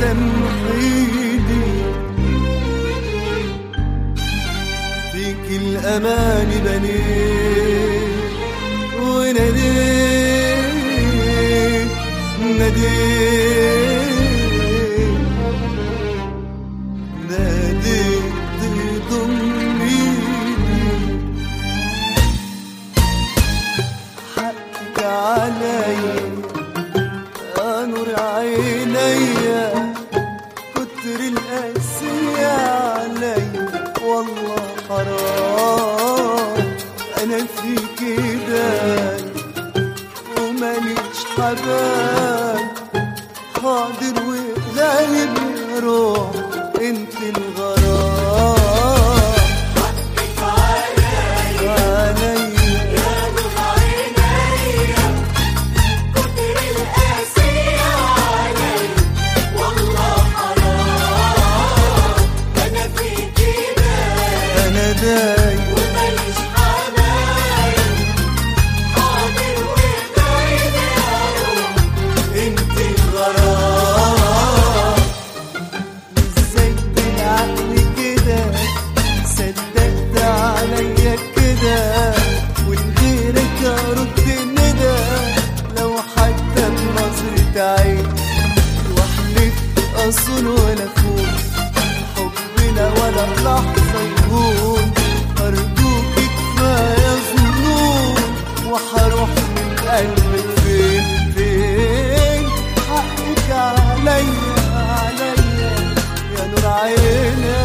تسامحيني فيك الأمان بنيت وناديت ناديت ناديت تضميني حقك عليا يا نور عينيا كتر القاسية عليا والله حرام انا في كده وماليش حباب حاضر وغالب يا روح انت الغرام عليا انا دايما انت الغرام ازاي بالعقل كده صدقت عليا كده ولغيرك ارد الندى لو حتى بنظرة عين واحلف اصون ولا فوق حبنا ولا لحظة يهون ارجوك كفاية ظنون وحروح من قلبك فين فين حقك عليا عليا يا نور عينيا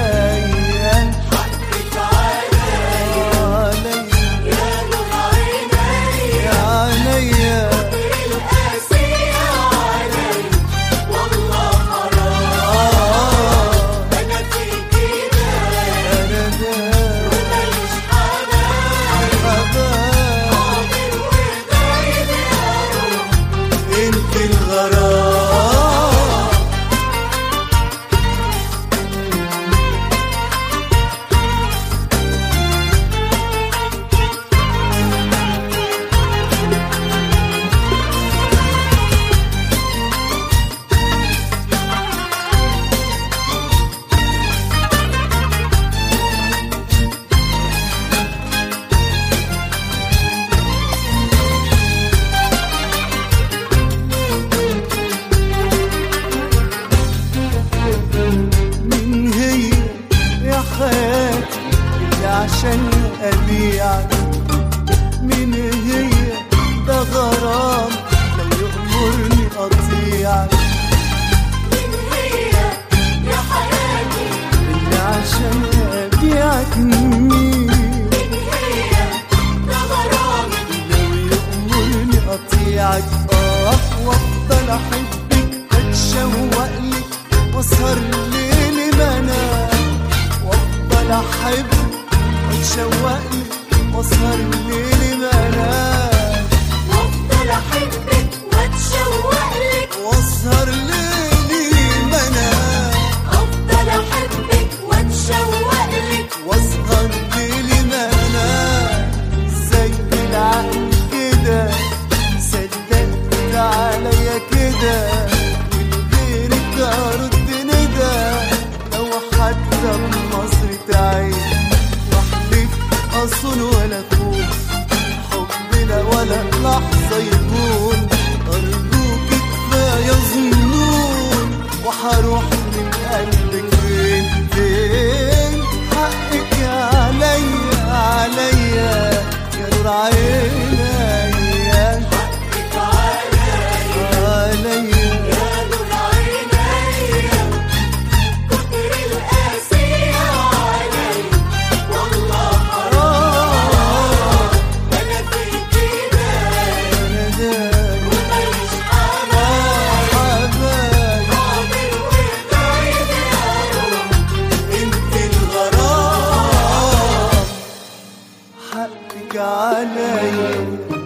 عليا يا عينيا آه انا دايما انت الغرام من هي يا حياتي اللي عشان أبيعك من هي ده غرام لو يأمرني أطيعك اللي عشان أبيعك مين لو يأمرني أطيعك آه وأفضل أحبك أتشوق لك وأسهر ليلي ما أنام وأفضل أحبك أتشوق لك وأسهر ليلي ما أنام وأسهر ليلي ما أنام وأسهر ليلي ما أنام زي العقل كده صدقت عليا كده ولغيرك أرد ندى لو حتى بنظرة عين واحلف أصون ولا خوف حبنا ولا لحظة يكون أرجوك كفاية ظنون وحروح من قلبك فين فين حقك عليا عليا يا نور عينيا عليا آه أنا دايما آه حبايبي انت الغرام حقك عليا